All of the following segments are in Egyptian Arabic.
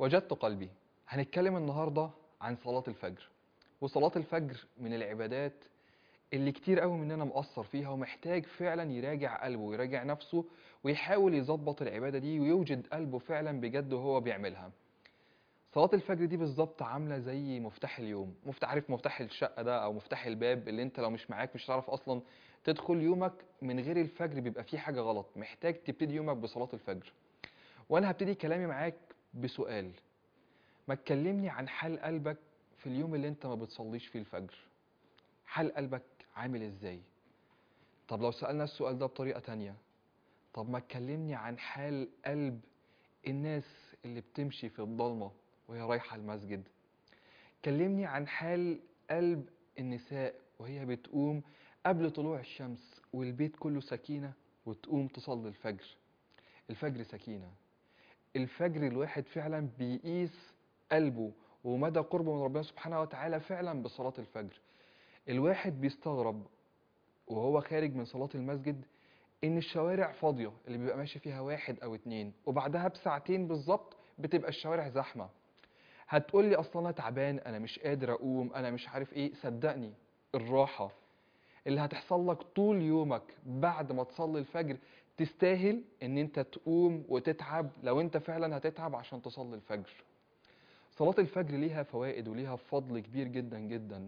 وجدت قلبي هنتكلم النهارده عن صلاة الفجر وصلاة الفجر من العبادات اللي كتير قوي مننا مقصر فيها ومحتاج فعلا يراجع قلبه ويراجع نفسه ويحاول يظبط العبادة دي ويوجد قلبه فعلا بجد وهو بيعملها صلاة الفجر دي بالظبط عاملة زي مفتاح اليوم مفتاح عارف مفتاح الشقة ده أو مفتاح الباب اللي أنت لو مش معاك مش هتعرف أصلا تدخل يومك من غير الفجر بيبقى فيه حاجة غلط محتاج تبتدي يومك بصلاة الفجر وأنا هبتدي كلامي معاك بسؤال ما تكلمني عن حال قلبك في اليوم اللي أنت ما بتصليش فيه الفجر حال قلبك عامل إزاي طب لو سألنا السؤال ده بطريقة تانية طب ما تكلمني عن حال قلب الناس اللي بتمشي في الضلمة وهي رايحة المسجد كلمني عن حال قلب النساء وهي بتقوم قبل طلوع الشمس والبيت كله سكينة وتقوم تصلي الفجر الفجر سكينة الفجر الواحد فعلا بيقيس قلبه ومدى قربه من ربنا سبحانه وتعالى فعلا بصلاة الفجر الواحد بيستغرب وهو خارج من صلاة المسجد ان الشوارع فاضية اللي بيبقى ماشي فيها واحد او اتنين وبعدها بساعتين بالظبط بتبقى الشوارع زحمة هتقول لي اصلا انا تعبان انا مش قادر اقوم انا مش عارف ايه صدقني الراحة اللي هتحصل لك طول يومك بعد ما تصلي الفجر تستاهل ان انت تقوم وتتعب لو انت فعلا هتتعب عشان تصلي الفجر صلاة الفجر ليها فوائد وليها فضل كبير جدا جدا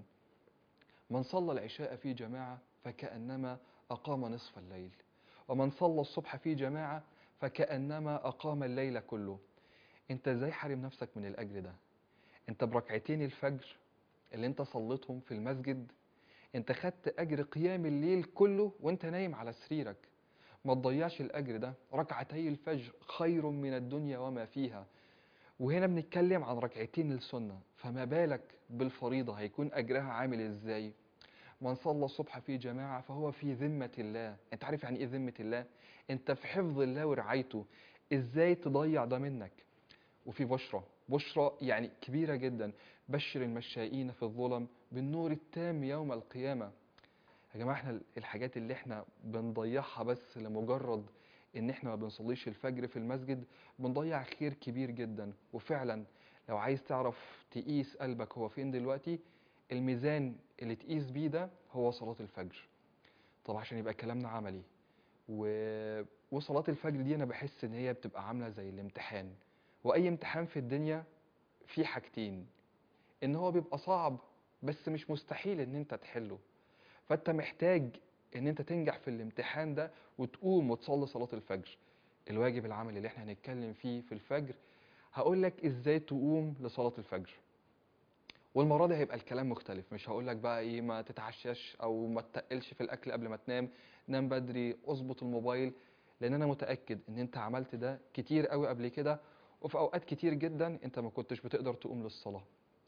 من صلى العشاء في جماعة فكأنما أقام نصف الليل ومن صلى الصبح في جماعة فكأنما أقام الليل كله انت ازاي حارم نفسك من الأجر ده انت بركعتين الفجر اللي انت صليتهم في المسجد انت خدت أجر قيام الليل كله وانت نايم على سريرك ما تضيعش الأجر ده ركعتي الفجر خير من الدنيا وما فيها وهنا بنتكلم عن ركعتين السنة فما بالك بالفريضة هيكون أجرها عامل ازاي من صلى الصبح في جماعة فهو في ذمة الله انت عارف يعني ايه ذمة الله انت في حفظ الله ورعايته ازاي تضيع ده منك وفي بشرى بشرى يعني كبيرة جدا بشر المشائين في الظلم بالنور التام يوم القيامة يا جماعة احنا الحاجات اللي احنا بنضيعها بس لمجرد ان احنا ما بنصليش الفجر في المسجد بنضيع خير كبير جدا وفعلا لو عايز تعرف تقيس قلبك هو فين دلوقتي الميزان اللي تقيس بيه ده هو صلاة الفجر طب عشان يبقى كلامنا عملي و... وصلاة الفجر دي انا بحس ان هي بتبقى عاملة زي الامتحان واي امتحان في الدنيا فيه حاجتين ان هو بيبقى صعب بس مش مستحيل ان انت تحله فانت محتاج ان انت تنجح في الامتحان ده وتقوم وتصلي صلاة الفجر الواجب العملي اللي احنا هنتكلم فيه في الفجر هقول لك ازاي تقوم لصلاة الفجر والمرة دي هيبقى الكلام مختلف مش هقول لك بقى ايه ما تتعشاش او ما تتقلش في الاكل قبل ما تنام نام بدري اظبط الموبايل لان انا متأكد ان انت عملت ده كتير قوي قبل كده وفي اوقات كتير جدا انت ما كنتش بتقدر تقوم للصلاة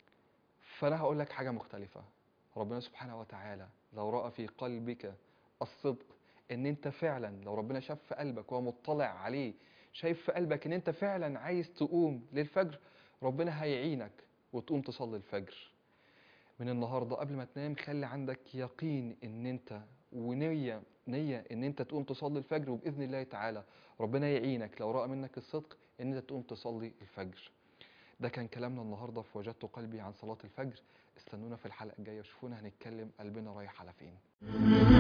فانا هقول لك حاجة مختلفة ربنا سبحانه وتعالى لو رأى في قلبك الصدق ان انت فعلا لو ربنا شاف في قلبك وهو مطلع عليه شايف في قلبك ان انت فعلا عايز تقوم للفجر ربنا هيعينك وتقوم تصلي الفجر من النهارده قبل ما تنام خلي عندك يقين ان انت ونية نية ان انت تقوم تصلي الفجر وباذن الله تعالى ربنا يعينك لو رأى منك الصدق ان انت تقوم تصلي الفجر ده كان كلامنا النهارده في وجدت قلبي عن صلاة الفجر استنونا في الحلقة الجاية وشوفونا هنتكلم قلبنا رايح على فين